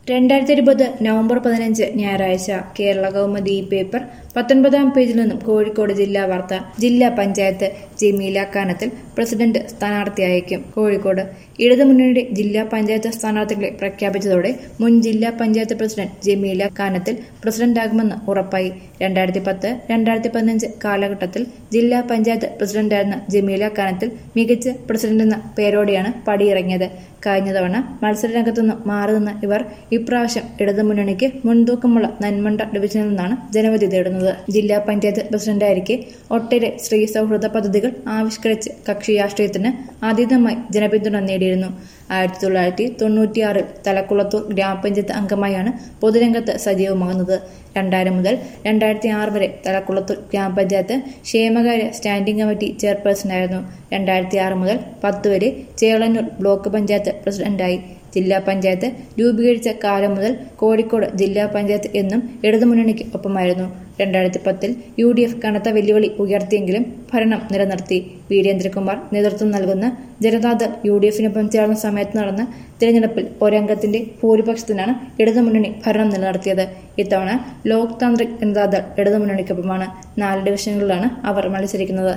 രണ്ടായിരത്തി ഇരുപത് നവംബർ പതിനഞ്ച് ഞായറാഴ്ച കേരള കൗമുദി ഈ പേപ്പർ പത്തൊൻപതാം പേജിൽ നിന്നും കോഴിക്കോട് ജില്ലാ വാർത്ത ജില്ലാ പഞ്ചായത്ത് ജമീല കാനത്തിൽ പ്രസിഡന്റ് സ്ഥാനാർത്ഥിയായേക്കും കോഴിക്കോട് ഇടതുമുന്നണിയുടെ ജില്ലാ പഞ്ചായത്ത് സ്ഥാനാർത്ഥികളെ പ്രഖ്യാപിച്ചതോടെ മുൻ ജില്ലാ പഞ്ചായത്ത് പ്രസിഡന്റ് ജമീല കാനത്തിൽ പ്രസിഡന്റാകുമെന്ന് ഉറപ്പായി രണ്ടായിരത്തി പത്ത് രണ്ടായിരത്തി പതിനഞ്ച് കാലഘട്ടത്തിൽ ജില്ലാ പഞ്ചായത്ത് പ്രസിഡന്റായിരുന്ന ജമീല കാനത്തിൽ മികച്ച പ്രസിഡന്റെന്ന പേരോടെയാണ് പടിയിറങ്ങിയത് കഴിഞ്ഞ തവണ മത്സരരംഗത്തുനിന്ന് മാറി നിന്ന ഇവർ ഇപ്രാവശ്യം ഇടതുമുന്നണിക്ക് മുൻതൂക്കമുള്ള നന്മണ്ട ഡിവിഷനിൽ നിന്നാണ് ജനവിധി തേടുന്നത് ജില്ലാ പഞ്ചായത്ത് പ്രസിഡന്റായിരിക്കെ ഒട്ടേറെ സ്ത്രീ സൗഹൃദ പദ്ധതികൾ ആവിഷ്കരിച്ച് കക്ഷി രാഷ്ട്രീയത്തിന് അതീതമായി ജനപിന്തുണ നേടിയിരുന്നു ആയിരത്തി തൊള്ളായിരത്തി തൊണ്ണൂറ്റിയാറിൽ തലക്കുളത്തൂർ ഗ്രാമപഞ്ചായത്ത് അംഗമായാണ് പൊതുരംഗത്ത് സജീവമാകുന്നത് രണ്ടായിരം മുതൽ രണ്ടായിരത്തി ആറ് വരെ തലക്കുളത്തൂർ ഗ്രാമപഞ്ചായത്ത് ക്ഷേമകാര്യ സ്റ്റാൻഡിംഗ് കമ്മിറ്റി ചെയർപേഴ്സണായിരുന്നു രണ്ടായിരത്തി ആറ് മുതൽ പത്ത് വരെ ചേളന്നൂർ ബ്ലോക്ക് പഞ്ചായത്ത് പ്രസിഡന്റായി ജില്ലാ പഞ്ചായത്ത് രൂപീകരിച്ച കാലം മുതൽ കോഴിക്കോട് ജില്ലാ പഞ്ചായത്ത് എന്നും ഇടതുമുന്നണിക്ക് ഒപ്പമായിരുന്നു രണ്ടായിരത്തി പത്തിൽ യു ഡി എഫ് കനത്ത വെല്ലുവിളി ഉയർത്തിയെങ്കിലും ഭരണം നിലനിർത്തി വീരേന്ദ്രകുമാർ നേതൃത്വം നൽകുന്ന ജനതാദൾ യു ഡി എഫിനൊപ്പം ചേർന്ന സമയത്ത് നടന്ന തിരഞ്ഞെടുപ്പിൽ ഒരംഗത്തിന്റെ ഭൂരിപക്ഷത്തിനാണ് ഇടതുമുന്നണി ഭരണം നിലനിർത്തിയത് ഇത്തവണ ലോക് താന്ത്രിക് ജനതാദൾ ഇടതുമുന്നണിക്കൊപ്പമാണ് നാല് ഡിവിഷനുകളിലാണ് അവർ മത്സരിക്കുന്നത്